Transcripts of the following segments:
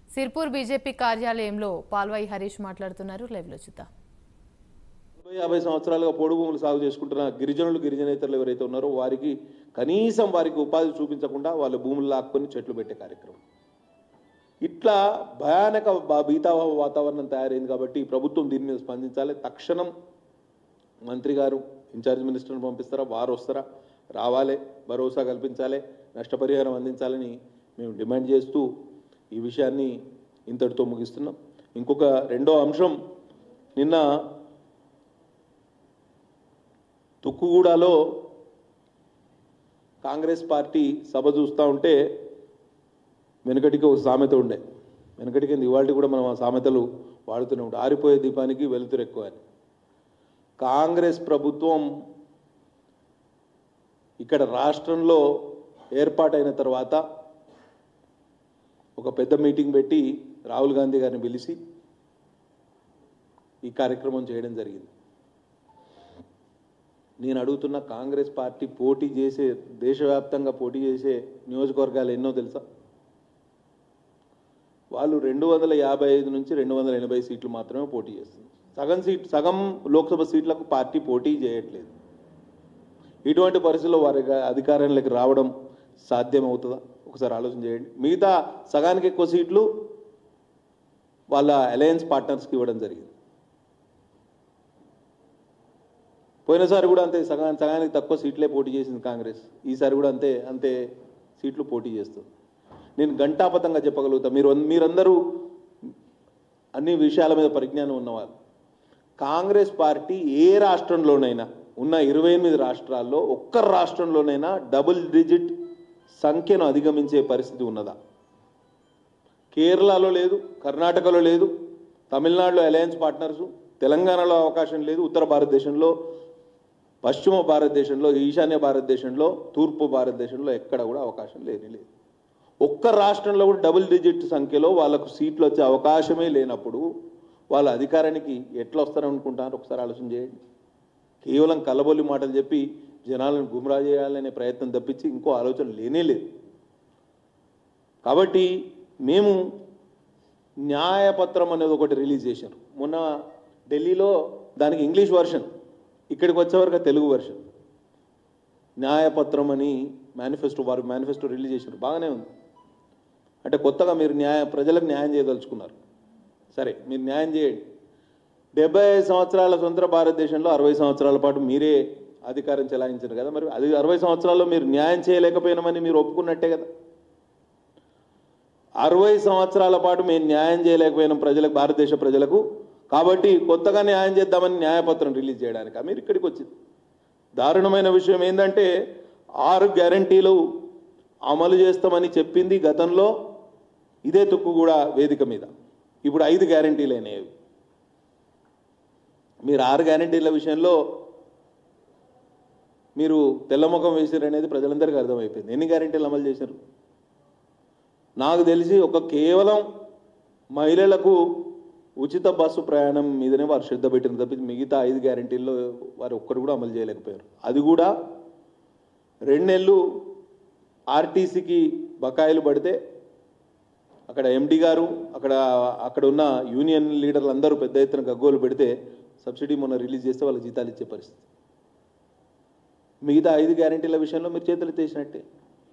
Sirpur BJP కార్యాలయంలో పాల్వాయి హరీష్ మాట్లాడుతున్నారు లైవ్లో చూద్దాం నలభై యాభై సంవత్సరాలుగా పొడుగు భూములు సాగు చేసుకుంటున్న గిరిజనులు గిరిజనేతరులు ఎవరైతే ఉన్నారో వారికి కనీసం వారికి ఉపాధి చూపించకుండా వాళ్ళ భూములు లాక్కొని చెట్లు పెట్టే కార్యక్రమం ఇట్లా భయానక బా- భీతావహ వాతావరణం తయారైంది కాబట్టి ఈ ప్రభుత్వం దీని మీద స్పందించాలి తక్షణం మంత్రి గారు ఇన్ఛార్జ్ మినిస్టర్ని పంపిస్తారా వారు వస్తారా రావాలి భరోసా కల్పించాలి నష్టపరిహారం అందించాలని మేము డిమాండ్ చేస్తూ ఈ విషయాన్ని ఇంతటితో ముగిస్తున్నాం ఇంకొక రెండో అంశం నిన్న తుక్కుగూడలో కాంగ్రెస్ పార్టీ సభ చూస్తూ ఉంటే వెనకటికి ఒక సామెత ఉండే వెనకటికి ఇవాళ కూడా మనం ఆ సామెతలు వాడుతూనే ఉంటాం ఆరిపోయే దీపానికి వెలుతురు ఎక్కువ అని కాంగ్రెస్ ప్రభుత్వం ఇక్కడ రాష్ట్రంలో ఏర్పాటైన తర్వాత ఒక పెద్ద మీటింగ్ పెట్టి రాహుల్ గాంధీ గారిని పిలిచి ఈ కార్యక్రమం చేయడం జరిగింది నేను అడుగుతున్న కాంగ్రెస్ పార్టీ పోటీ చేసే దేశవ్యాప్తంగా పోటీ చేసే నియోజకవర్గాలు ఎన్నో తెలుసా వాళ్ళు రెండు వందల యాభై ఐదు నుంచి రెండు వందల ఎనభై సీట్లు మాత్రమే పోటీ చేస్తుంది సగం సీట్ సగం లోక్సభ సీట్లకు పార్టీ పోటీ చేయట్లేదు ఇటువంటి పరిస్థితుల్లో వారి అధికారంలోకి రావడం సాధ్యమవుతుందా ఒకసారి ఆలోచన చేయండి మిగతా సగానికి ఎక్కువ సీట్లు వాళ్ళ అలయన్స్ పార్ట్నర్స్కి ఇవ్వడం జరిగింది పోయినసారి కూడా అంతే సగా సగానికి తక్కువ సీట్లే పోటీ చేసింది కాంగ్రెస్ ఈసారి కూడా అంతే అంతే సీట్లు పోటీ చేస్తుంది నేను ఘంటాపతంగా చెప్పగలుగుతా మీరు మీరందరూ అన్ని విషయాల మీద పరిజ్ఞానం ఉన్నవాళ్ళు కాంగ్రెస్ పార్టీ ఏ రాష్ట్రంలోనైనా ఉన్న ఇరవై ఎనిమిది రాష్ట్రాల్లో ఒక్క రాష్ట్రంలోనైనా డబుల్ డిజిట్ సంఖ్యను అధిగమించే పరిస్థితి ఉన్నదా కేరళలో లేదు కర్ణాటకలో లేదు తమిళనాడులో అలయన్స్ పార్ట్నర్సు తెలంగాణలో అవకాశం లేదు ఉత్తర భారతదేశంలో పశ్చిమ భారతదేశంలో ఈశాన్య భారతదేశంలో తూర్పు భారతదేశంలో ఎక్కడ కూడా అవకాశం లేని లేదు ఒక్క రాష్ట్రంలో కూడా డబుల్ డిజిట్ సంఖ్యలో వాళ్ళకు సీట్లు వచ్చే అవకాశమే లేనప్పుడు వాళ్ళ అధికారానికి ఎట్లా వస్తారనుకుంటారు ఒకసారి ఆలోచన చేయండి కేవలం కలబొల్లి మాటలు చెప్పి జనాలను గుమ్రా చేయాలనే ప్రయత్నం తప్పించి ఇంకో ఆలోచన లేనే లేదు కాబట్టి మేము న్యాయపత్రం అనేది ఒకటి రిలీజ్ చేశారు మొన్న ఢిల్లీలో దానికి ఇంగ్లీష్ వర్షన్ ఇక్కడికి వచ్చేవరకు తెలుగు వర్షన్ న్యాయపత్రం అని మేనిఫెస్టో వారు మేనిఫెస్టో రిలీజ్ చేశారు బాగానే ఉంది అంటే కొత్తగా మీరు న్యాయ ప్రజలకు న్యాయం చేయదలుచుకున్నారు సరే మీరు న్యాయం చేయండి డెబ్బై ఐదు సంవత్సరాల స్వతంత్ర భారతదేశంలో అరవై సంవత్సరాల పాటు మీరే అధికారం చెలాయించారు కదా మరి అది అరవై సంవత్సరాల్లో మీరు న్యాయం చేయలేకపోయినామని మీరు ఒప్పుకున్నట్టే కదా అరవై సంవత్సరాల పాటు మేము న్యాయం చేయలేకపోయినాం ప్రజలకు భారతదేశ ప్రజలకు కాబట్టి కొత్తగా న్యాయం చేద్దామని న్యాయపత్రం రిలీజ్ చేయడానికి మీరు ఇక్కడికి వచ్చింది దారుణమైన విషయం ఏంటంటే ఆరు గ్యారంటీలు అమలు చేస్తామని చెప్పింది గతంలో ఇదే తుక్కుగూడ వేదిక మీద ఇప్పుడు ఐదు గ్యారంటీలు అయినాయి మీరు ఆరు గ్యారంటీల విషయంలో మీరు తెల్లముఖం వేసారు అనేది ప్రజలందరికీ అర్థమైపోయింది ఎన్ని గ్యారంటీలు అమలు చేశారు నాకు తెలిసి ఒక కేవలం మహిళలకు ఉచిత బస్సు ప్రయాణం మీదనే వారు శ్రద్ధ పెట్టిన తప్పించి మిగతా ఐదు గ్యారంటీల్లో వారు ఒక్కరు కూడా అమలు చేయలేకపోయారు అది కూడా రెండు నెలలు ఆర్టీసీకి బకాయిలు పడితే అక్కడ ఎండి గారు అక్కడ అక్కడ ఉన్న యూనియన్ లీడర్లు అందరూ పెద్ద ఎత్తున గగ్గోలు పెడితే సబ్సిడీ మొన్న రిలీజ్ చేస్తే వాళ్ళకి జీతాలు ఇచ్చే పరిస్థితి మిగతా ఐదు గ్యారంటీల విషయంలో మీరు చేతులు ఎత్తేసినట్టే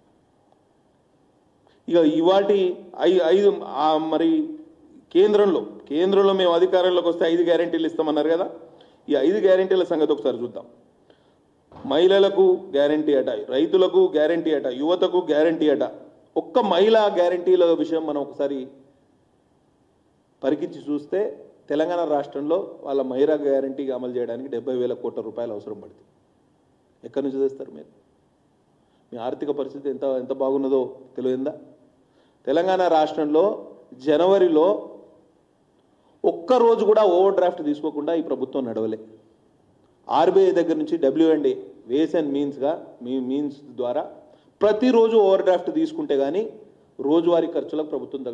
ఇక ఇవాటి ఐ- ఐదు ఆ మరి కేంద్రంలో కేంద్రంలో మేము అధికారంలోకి వస్తే ఐదు గ్యారంటీలు ఇస్తామన్నారు కదా ఈ ఐదు గ్యారంటీల సంగతి ఒకసారి చూద్దాం మహిళలకు గ్యారంటీ అట రైతులకు గ్యారంటీ అట యువతకు గ్యారంటీ అట ఒక్క మహిళా గ్యారంటీల విషయం మనం ఒకసారి పరికించి చూస్తే తెలంగాణ రాష్ట్రంలో వాళ్ళ మహిళా గ్యారంటీగా అమలు చేయడానికి డెబ్బై వేల కోట్ల రూపాయలు అవసరం పడుతుంది ఎక్కడి నుంచి తెస్తారు మీరు మీ ఆర్థిక పరిస్థితి ఎంత ఎంత బాగున్నదో తెలియదా తెలంగాణ రాష్ట్రంలో జనవరిలో ఒక్క రోజు కూడా ఓవర్ డ్రాఫ్ట్ తీసుకోకుండా ఈ ప్రభుత్వం నడవలే ఆర్బీఐ దగ్గర నుంచి డబ్ల్యూ అండ్ వేస్ అండ్ మీన్స్గా మీ మీన్స్ ద్వారా ప్రతిరోజు ఓవర్ డ్రాఫ్ట్ తీసుకుంటే కానీ రోజువారీ ఖర్చులకు ప్రభుత్వం దగ్గర